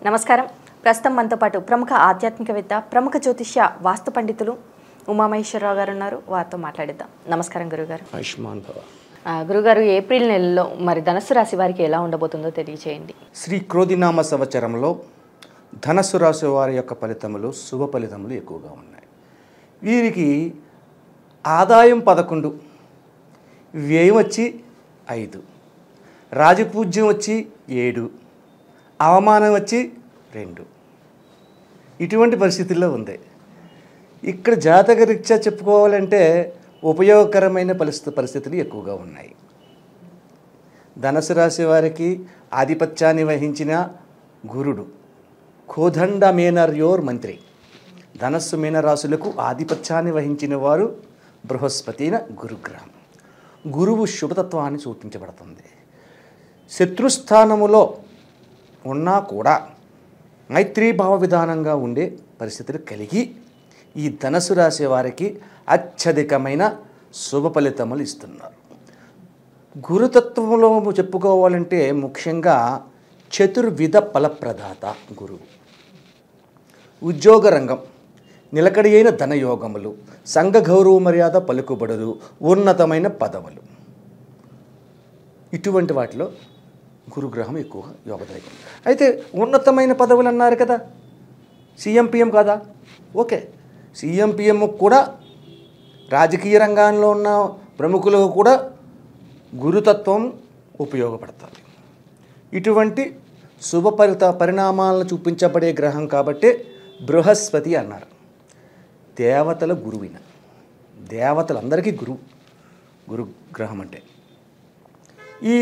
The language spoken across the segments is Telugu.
నమస్కారం ప్రస్తుతం మనతో పాటు ప్రముఖ ఆధ్యాత్మికవేత్త ప్రముఖ జ్యోతిష్య వాస్తు పండితులు ఉమామహేశ్వరరావు గారు ఉన్నారు వారితో మాట్లాడిద్దాం నమస్కారం గురుగారు ఆయుష్మాన్ భవ ఆ, గురుగారు ఏప్రిల్ నెలలో మరి ధనుసు రాశి వారికి ఎలా ఉండబోతుందో తెలియచేయండి శ్రీ క్రోధినామ సంవత్సరంలో ధనస్సు రాశి వారి యొక్క ఫలితములు శుభ ఫలితములు ఎక్కువగా ఉన్నాయి వీరికి ఆదాయం పదకొండు వ్యయం వచ్చి ఐదు రాజపూజ్యం వచ్చి ఏడు అవమానం వచ్చి రెండు ఇటువంటి పరిస్థితుల్లో ఉంది ఇక్కడ జాతక రీత్యా చెప్పుకోవాలంటే ఉపయోగకరమైన పరిస్థితి పరిస్థితులు ఎక్కువగా ఉన్నాయి ధనుసు రాశి వారికి ఆధిపత్యాన్ని వహించిన గురుడు కోదండ మేనర్యోర్ మంత్రి ధనస్సు మీనరాశులకు ఆధిపత్యాన్ని వహించిన వారు బృహస్పతిన గురుగ్రహం గురువు శుభతత్వాన్ని సూచించబడుతుంది శత్రుస్థానములో ఉన్నా కూడా మైత్రీభావ విధానంగా ఉండే పరిస్థితులు కలిగి ఈ ధనసు రాశి వారికి అత్యధికమైన శుభ ఫలితములు ఇస్తున్నారు గురుతత్వంలో చెప్పుకోవాలంటే ముఖ్యంగా చతుర్విధ ఫలప్రదాత గురువు ఉద్యోగ రంగం నిలకడి అయిన ధనయోగములు సంఘ గౌరవ మర్యాద పలుకుబడులు ఉన్నతమైన పదవులు ఇటువంటి వాటిలో గురుగ్రహం ఎక్కువగా యోగదాయకం అయితే ఉన్నతమైన పదవులు అన్నారు కదా సీఎం పిఎం కాదా ఓకే సీఎం పిఎం కూడా రాజకీయ రంగంలో ఉన్న ప్రముఖులకు కూడా గురుతత్వం ఉపయోగపడుతుంది ఇటువంటి శుభ పరిత పరిణామాలను చూపించబడే గ్రహం కాబట్టి బృహస్పతి అన్నారు దేవతల గురువిన దేవతలందరికీ గురువు గురు గ్రహం అంటే ఈ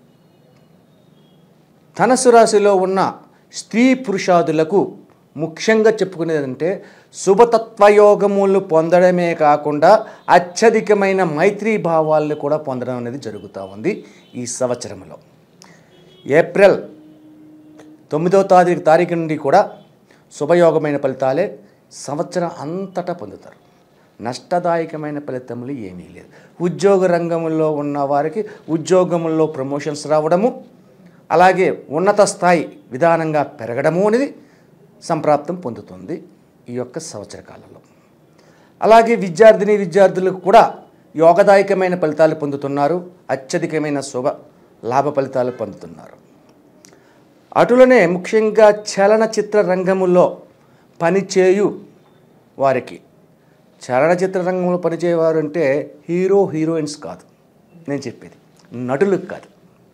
ధనస్సు రాశిలో ఉన్న స్త్రీ పురుషాదులకు ముఖ్యంగా చెప్పుకునేదంటే శుభతత్వయోగములు పొందడమే కాకుండా అత్యధికమైన మైత్రీ భావాలను కూడా పొందడం అనేది జరుగుతూ ఉంది ఈ సంవత్సరంలో ఏప్రిల్ తొమ్మిదవ తారీఖు తారీఖు నుండి కూడా శుభయోగమైన ఫలితాలే సంవత్సరం అంతటా పొందుతారు నష్టదాయకమైన ఫలితములు ఏమీ లేదు ఉద్యోగ రంగంలో ఉన్న వారికి ఉద్యోగంలో ప్రమోషన్స్ రావడము అలాగే ఉన్నత స్థాయి విధానంగా పెరగడము అనేది సంప్రాప్తం పొందుతుంది ఈ యొక్క సంవత్సర కాలంలో అలాగే విద్యార్థిని విద్యార్థులకు కూడా యోగదాయకమైన ఫలితాలు పొందుతున్నారు అత్యధికమైన శుభ లాభ ఫలితాలు పొందుతున్నారు అటులనే ముఖ్యంగా చలనచిత్ర రంగములో పనిచేయు వారికి చలనచిత్ర రంగంలో పనిచేయవారు అంటే హీరో హీరోయిన్స్ కాదు నేను చెప్పేది నటులకు కాదు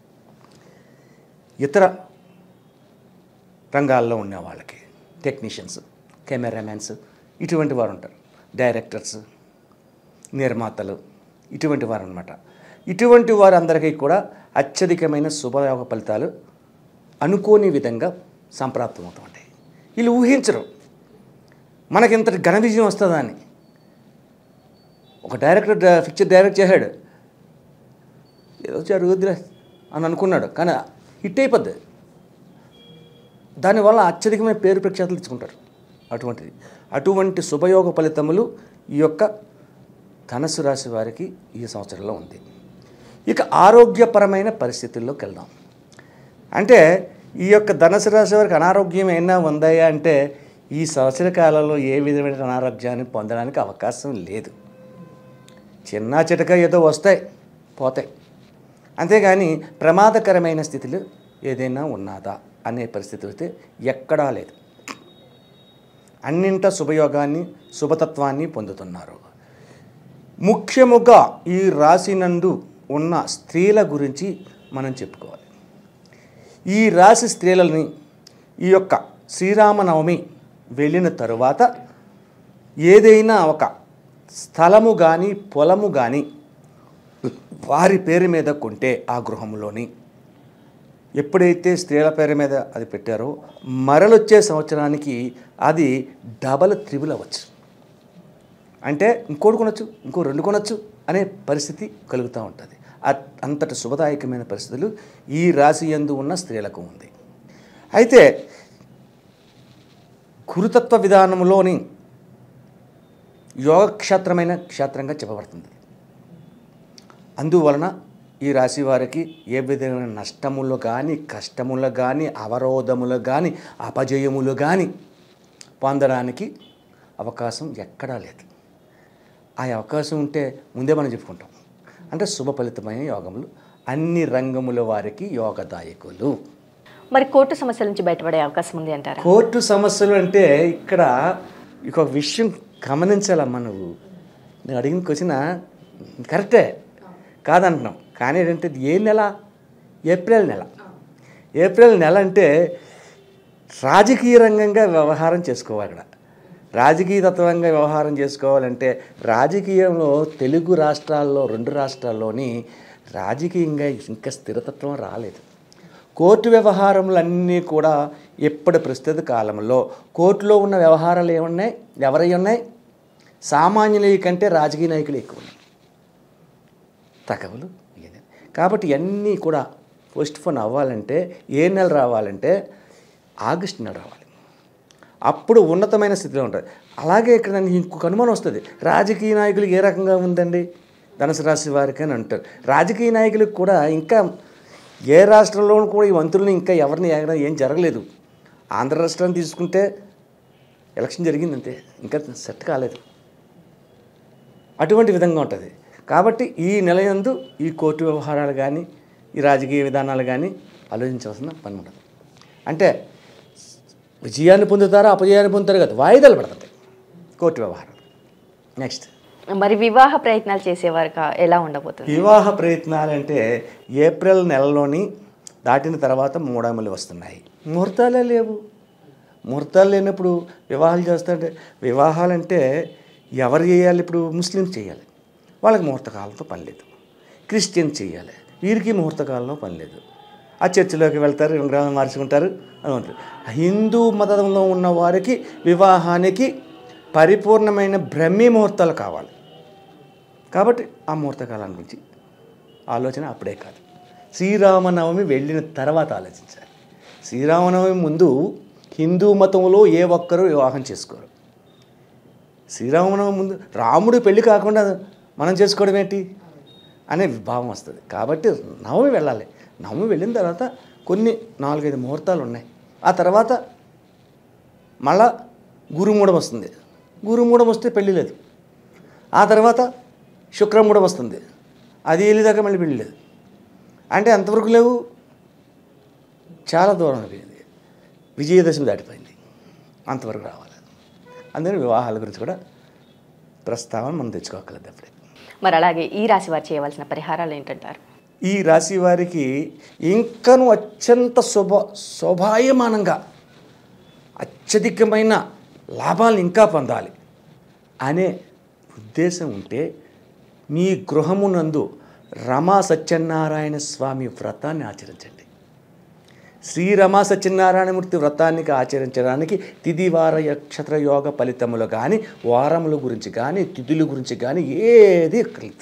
ఇతర రంగాల్లో ఉన్న వాళ్ళకి టెక్నీషియన్స్ కెమెరామెన్స్ ఇటువంటి వారు ఉంటారు డైరెక్టర్స్ నిర్మాతలు ఇటువంటి వారు అనమాట ఇటువంటి వారందరికీ కూడా అత్యధికమైన శుభయోగ ఫలితాలు అనుకోని విధంగా సంప్రాప్తమవుతూ ఉంటాయి వీళ్ళు ఊహించరు మనకి ఇంతటి ఘన విజయం వస్తుందా అని ఒక డైరెక్టర్ పిక్చర్ డైరెక్ట్ చేశాడు ఏదో జరుగుద్దిలే అని అనుకున్నాడు కానీ హిట్ అయిపోద్ది దానివల్ల అత్యధికమైన పేరు ప్రఖ్యాతులు తెచ్చుకుంటారు అటువంటిది అటువంటి శుభయోగ ఫలితములు ఈ యొక్క ధనస్సు రాశి వారికి ఈ సంవత్సరంలో ఉంది ఇక ఆరోగ్యపరమైన పరిస్థితుల్లోకి వెళ్దాం అంటే ఈ యొక్క ధనుసు రాశి వారికి అనారోగ్యం ఏమైనా ఉందాయా అంటే ఈ సంవత్సర కాలంలో ఏ విధమైన అనారోగ్యాన్ని పొందడానికి అవకాశం లేదు చిన్న చిటక ఏదో వస్తాయి పోతాయి అంతేగాని ప్రమాదకరమైన స్థితిలో ఏదైనా ఉన్నదా అనే పరిస్థితి అయితే ఎక్కడా లేదు అన్నింట శుభయోగాన్ని శుభతత్వాన్ని పొందుతున్నారు ముఖ్యముగా ఈ రాశి నందు ఉన్న స్త్రీల గురించి మనం చెప్పుకోవాలి ఈ రాశి స్త్రీలని ఈ యొక్క శ్రీరామనవమి వెళ్ళిన తరువాత ఏదైనా ఒక స్థలము కానీ పొలము కానీ వారి పేరు మీద కొంటే ఆ గృహంలోని ఎప్పుడైతే స్త్రీల పేరు మీద అది పెట్టారో మరలొచ్చే సంవత్సరానికి అది డబల్ త్రిబుల్ అవ్వచ్చు అంటే ఇంకోటి కొనొచ్చు ఇంకో రెండు కొనొచ్చు అనే పరిస్థితి కలుగుతూ ఉంటుంది అ- అంతటి శుభదాయకమైన పరిస్థితులు ఈ రాశి యందు ఉన్న స్త్రీలకు ఉంది అయితే గురుతత్వ విధానంలోని యోగక్షేత్రమైన క్షేత్రంగా చెప్పబడుతుంది అందువలన ఈ రాశి వారికి ఏ విధమైన నష్టములు కానీ కష్టములు కానీ అవరోధములు కానీ అపజయములు కానీ పొందడానికి అవకాశం ఎక్కడా లేదు ఆ అవకాశం ఉంటే ముందే మనం చెప్పుకుంటాం అంటే శుభ ఫలితమైన యోగములు అన్ని రంగముల వారికి యోగదాయకులు మరి కోర్టు సమస్యల నుంచి బయటపడే అవకాశం ఉంది అంటారా కోర్టు సమస్యలు అంటే ఇక్కడ ఒక విషయం గమనించాలమ్మా నువ్వు నేను అడిగిన క్వశ్చన్ కరెక్టే కాదంటున్నాం కానీ ఏంటంటే ఇది ఏ నెల ఏప్రిల్ నెల ఏప్రిల్ నెల అంటే రాజకీయ రంగంగా వ్యవహారం చేసుకోవాలి ఇక్కడ రాజకీయ తత్వంగా వ్యవహారం చేసుకోవాలంటే రాజకీయంలో తెలుగు రాష్ట్రాల్లో రెండు రాష్ట్రాల్లోని రాజకీయంగా ఇంకా స్థిరతత్వం రాలేదు కోర్టు వ్యవహారములన్నీ కూడా ఇప్పటి ప్రస్తుత కాలంలో కోర్టులో ఉన్న వ్యవహారాలు ఏమున్నాయి ఎవరై ఉన్నాయి సామాన్యుల కంటే రాజకీయ నాయకులు ఎక్కువ ఉన్నాయి తగవులు ఇదే. కాబట్టి ఇవన్నీ కూడా పోస్ట్ పోన్ అవ్వాలంటే ఏ నెల రావాలంటే ఆగస్టు నెల రావాలి అప్పుడు ఉన్నతమైన స్థితిలో ఉంటుంది అలాగే ఇక్కడ నాకు ఇంకొక అనుమానం వస్తుంది రాజకీయ నాయకులు ఏ రకంగా ఉందండి ధనుసు రాశి వారికి అని అంటారు రాజకీయ నాయకులకు కూడా ఇంకా ఏ రాష్ట్రంలోనూ కూడా ఈ మంత్రులను ఇంకా ఎవరిని ఏగడం ఏం జరగలేదు ఆంధ్ర రాష్ట్రాన్ని తీసుకుంటే ఎలక్షన్ జరిగింది అంతే ఇంకా సెట్ కాలేదు అటువంటి విధంగా ఉంటుంది కాబట్టి ఈ నెలయందు ఈ కోర్టు వ్యవహారాలు కానీ ఈ రాజకీయ విధానాలు కానీ ఆలోచించవలసిన పని ఉండదు అంటే విజయాన్ని పొందుతారా అపజయాన్ని పొందుతారు కదా వాయిదాలు పడుతుంది కోర్టు వ్యవహారం నెక్స్ట్ మరి వివాహ ప్రయత్నాలు చేసేవారు కా- ఎలా ఉండబోతుంది వివాహ ప్రయత్నాలు అంటే ఏప్రిల్ నెలలోని దాటిన తర్వాత మూడములు వస్తున్నాయి ముహూర్తాలే లేవు ముహూర్తాలు లేనప్పుడు వివాహాలు చేస్తుంటే వివాహాలంటే ఎవరు చేయాలి ఇప్పుడు ముస్లిమ్స్ చేయాలి వాళ్ళకి ముహూర్త కాలంతో పని లేదు క్రిస్టియన్ చేయాలి వీరికి ముహూర్త కాలంలో పని లేదు ఆ చర్చిలోకి వెళ్తారు విగ్రహం మార్చుకుంటారు అని ఉంటారు హిందూ మతంలో ఉన్న వారికి వివాహానికి పరిపూర్ణమైన బ్రహ్మీ ముహూర్తాలు కావాలి కాబట్టి ఆ ముహూర్తకాలం గురించి ఆలోచన అప్పుడే కాదు శ్రీరామనవమి వెళ్ళిన తర్వాత ఆలోచించాలి శ్రీరామనవమి ముందు హిందూ మతంలో ఏ ఒక్కరూ వివాహం చేసుకోరు శ్రీరామనవమి ముందు రాముడు పెళ్లి కాకుండా మనం చేసుకోవడం ఏంటి అనే భావం వస్తుంది కాబట్టి నవమి వెళ్ళాలి నవమి వెళ్ళిన తర్వాత కొన్ని నాలుగైదు ముహూర్తాలు ఉన్నాయి ఆ తర్వాత మళ్ళా గురుమూఢం వస్తుంది గురుమూఢం వస్తే పెళ్లి లేదు ఆ తర్వాత శుక్రమూఢం వస్తుంది అది వెళ్ళేదాకా మళ్ళీ పెళ్లి లేదు అంటే అంతవరకు లేవు చాలా దూరం అయిపోయింది విజయదశమి దాటిపోయింది అంతవరకు రావాలి అందుకని వివాహాల గురించి కూడా ప్రస్తావన మనం తెచ్చుకోగలదు అప్పుడే మరి అలాగే ఈ రాశి వారు చేయవలసిన పరిహారాలు ఏంటంటారు ఈ రాశి వారికి ఇంకను అత్యంత శుభ శోభాయమానంగా అత్యధికమైన లాభాలు ఇంకా పొందాలి అనే ఉద్దేశం ఉంటే మీ గృహమునందు రమా సత్యనారాయణ స్వామి వ్రతాన్ని ఆచరించండి శ్రీ రమా సత్యనారాయణమూర్తి వ్రతానికి ఆచరించడానికి తిథి వార నక్షత్ర యోగ ఫలితములు కానీ వారముల గురించి కానీ తిథుల గురించి కానీ ఏది అక్కర్లేదు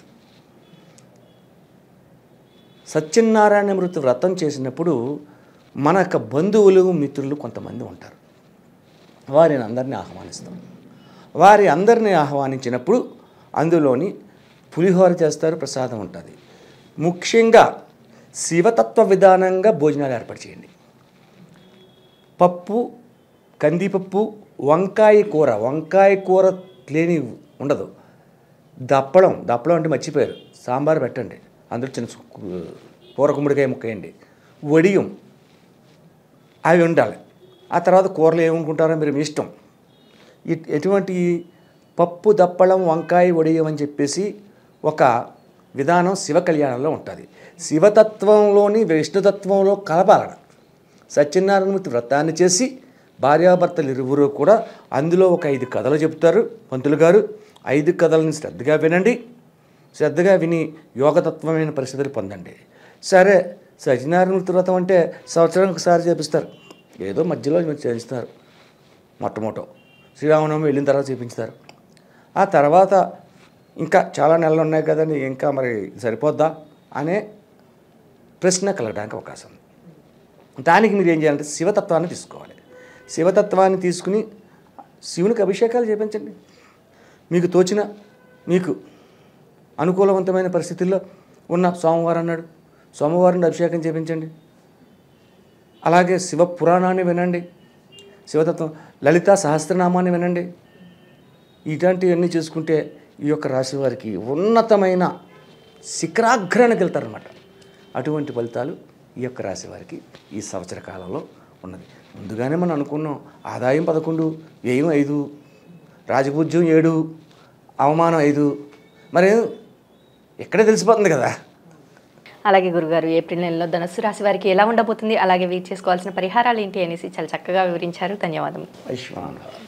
సత్యనారాయణ మృతి వ్రతం చేసినప్పుడు మన యొక్క బంధువులు మిత్రులు కొంతమంది ఉంటారు వారిని అందరినీ ఆహ్వానిస్తాం వారి అందరినీ ఆహ్వానించినప్పుడు అందులోని పులిహోర చేస్తారు ప్రసాదం ఉంటుంది ముఖ్యంగా శివతత్వ విధానంగా భోజనాలు ఏర్పాటు చేయండి పప్పు కందిపప్పు వంకాయ కూర వంకాయ కూర లేని ఉండదు దప్పడం దప్పడం అంటే మర్చిపోయారు సాంబార్ పెట్టండి అందులో చిన్న సు- కూర గుమ్మడికాయ ముక్కేయండి వడియం అవి ఉండాలి ఆ తర్వాత కూరలు ఏమనుకుంటారో మీరు మీ ఇష్టం ఇట్- ఎటువంటి పప్పు దప్పడం వంకాయ వడియం అని చెప్పేసి ఒక విధానం శివ కళ్యాణంలో ఉంటుంది శివతత్వంలోని విష్ణుతత్వంలో కలపాలడ సత్యనారాయణమూర్తి వ్రతాన్ని చేసి భార్యాభర్తలు ఇరువురు కూడా అందులో ఒక ఐదు కథలు చెప్తారు పంతులు గారు ఐదు కథలను శ్రద్ధగా వినండి శ్రద్ధగా విని యోగతత్వమైన పరిస్థితులు పొందండి సరే సత్యనారాయణమూర్తి వ్రతం అంటే సంవత్సరానికి ఒకసారి చేపిస్తారు ఏదో మధ్యలో మీరు చేయిస్తారు మొట్టమొదట శ్రీరామనవమి వెళ్ళిన తర్వాత చూపించుతారు ఆ తర్వాత ఇంకా చాలా నెలలు ఉన్నాయి కదండి ఇంకా మరి సరిపోద్దా అనే ప్రశ్న కలగడానికి అవకాశం ఉంది దానికి మీరు ఏం చేయాలంటే శివతత్వాన్ని తీసుకోవాలి శివతత్వాన్ని తీసుకుని శివునికి అభిషేకాలు చేపించండి మీకు తోచిన మీకు అనుకూలవంతమైన పరిస్థితుల్లో ఉన్న సోమవారం అన్నాడు సోమవారం అభిషేకం చేపించండి అలాగే శివ పురాణాన్ని వినండి శివతత్వం లలిత సహస్రనామాన్ని వినండి ఇలాంటివన్నీ చేసుకుంటే ఈ యొక్క రాశి వారికి ఉన్నతమైన శిఖరాగ్రానికి వెళ్తారనమాట అటువంటి ఫలితాలు ఈ యొక్క రాశి వారికి ఈ సంవత్సర కాలంలో ఉన్నది ముందుగానే మనం అనుకున్నాం ఆదాయం పదకొండు వ్యయం ఐదు రాజపూజ్యం ఏడు అవమానం ఐదు మరి ఇక్కడే తెలిసిపోతుంది కదా అలాగే గురుగారు ఏప్రిల్ నెలలో ధనుస్సు రాశి వారికి ఎలా ఉండబోతుంది అలాగే వీరు చేసుకోవాల్సిన పరిహారాలు ఏంటి అనేసి చాలా చక్కగా వివరించారు ధన్యవాదములు ఐశ్వాన్